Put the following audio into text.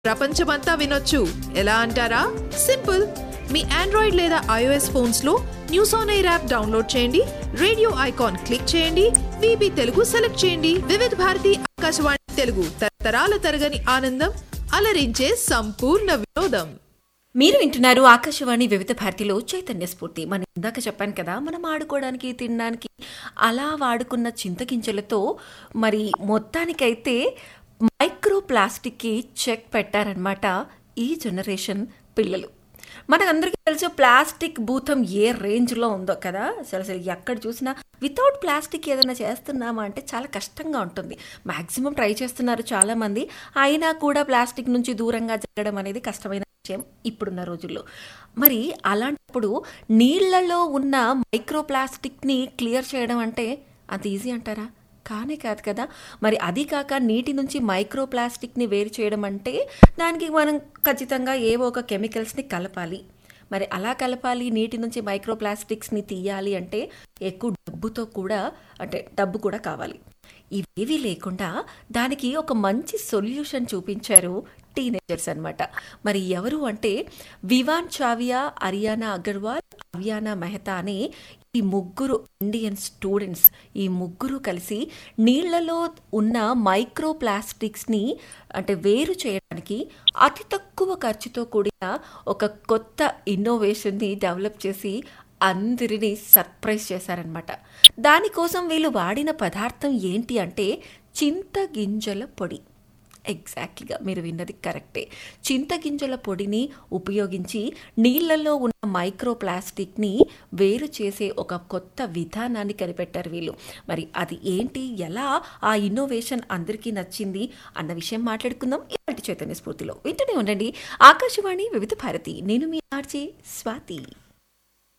ప్రపంచమంతా వినొచ్చు ఎలా అంటారా సింపుల్ మీ ఆండ్రాయిడ్ లేదా ఐఓఎస్ ఫోన్స్ లో news on air app download చేయండి రేడియో ఐకాన్ క్లిక్ చేయండి విబి తెలుగు సెలెక్ట్ చేయండి వివిధ భారతి ఆకాశవాణి తెలుగు తరతరాల తరగని ఆనందం అలరించే సంపూర్ణ వినోదం మీరు వింటున్నారు ఆకాశవాణి వివిధ భారతిలో చైతన్య స్ఫూర్తి మనం ఇందాక చెప్పాను కదా మనం ఆడుకోవడానికి తినడానికి అలా వాడుకున్న చింతగింజలతో మరి మొత్తానికైతే మైక్రో ప్లాస్టిక్కి చెక్ పెట్టారనమాట ఈ జనరేషన్ పిల్లలు మనకందరికీ తెలుసు ప్లాస్టిక్ భూతం ఏ రేంజ్లో ఉందో కదా అసలు అసలు ఎక్కడ చూసినా వితౌట్ ప్లాస్టిక్ ఏదైనా చేస్తున్నామా అంటే చాలా కష్టంగా ఉంటుంది మ్యాక్సిమం ట్రై చేస్తున్నారు చాలామంది అయినా కూడా ప్లాస్టిక్ నుంచి దూరంగా జరగడం అనేది కష్టమైన విషయం ఇప్పుడున్న రోజుల్లో మరి అలాంటప్పుడు నీళ్లలో ఉన్న మైక్రో ప్లాస్టిక్ని క్లియర్ చేయడం అంటే అంత ఈజీ అంటారా కానే కాదు కదా మరి అది కాక నీటి నుంచి మైక్రో ప్లాస్టిక్ని వేరు చేయడం అంటే దానికి మనం ఖచ్చితంగా ఏవో ఒక కెమికల్స్ని కలపాలి మరి అలా కలపాలి నీటి నుంచి మైక్రో ప్లాస్టిక్స్ని తీయాలి అంటే ఎక్కువ డబ్బుతో కూడా అంటే డబ్బు కూడా కావాలి ఇవేవి లేకుండా దానికి ఒక మంచి సొల్యూషన్ చూపించారు టీనేజర్స్ అన్నమాట మరి ఎవరు అంటే వివాన్ చావియా అరియానా అగర్వాల్ అవియానా మెహతా అనే ఈ ముగ్గురు ఇండియన్ స్టూడెంట్స్ ఈ ముగ్గురు కలిసి నీళ్లలో ఉన్న మైక్రో ప్లాస్టిక్స్ని అంటే వేరు చేయడానికి అతి తక్కువ ఖర్చుతో కూడిన ఒక కొత్త ఇన్నోవేషన్ని డెవలప్ చేసి అందరినీ సర్ప్రైజ్ చేశారనమాట దానికోసం వీళ్ళు వాడిన పదార్థం ఏంటి అంటే చింతగింజల పొడి ఎగ్జాక్ట్లీగా మీరు విన్నది కరెక్టే చింతగింజల పొడిని ఉపయోగించి నీళ్లలో ఉన్న మైక్రో ప్లాస్టిక్ని వేరు చేసే ఒక కొత్త విధానాన్ని కనిపెట్టారు వీళ్ళు మరి అది ఏంటి ఎలా ఆ ఇన్నోవేషన్ అందరికీ నచ్చింది అన్న విషయం మాట్లాడుకుందాం ఇలాంటి చైతన్య స్ఫూర్తిలో వింటూనే ఉండండి ఆకాశవాణి వివిధ భారతి నేను మీ ఆర్జే స్వాతి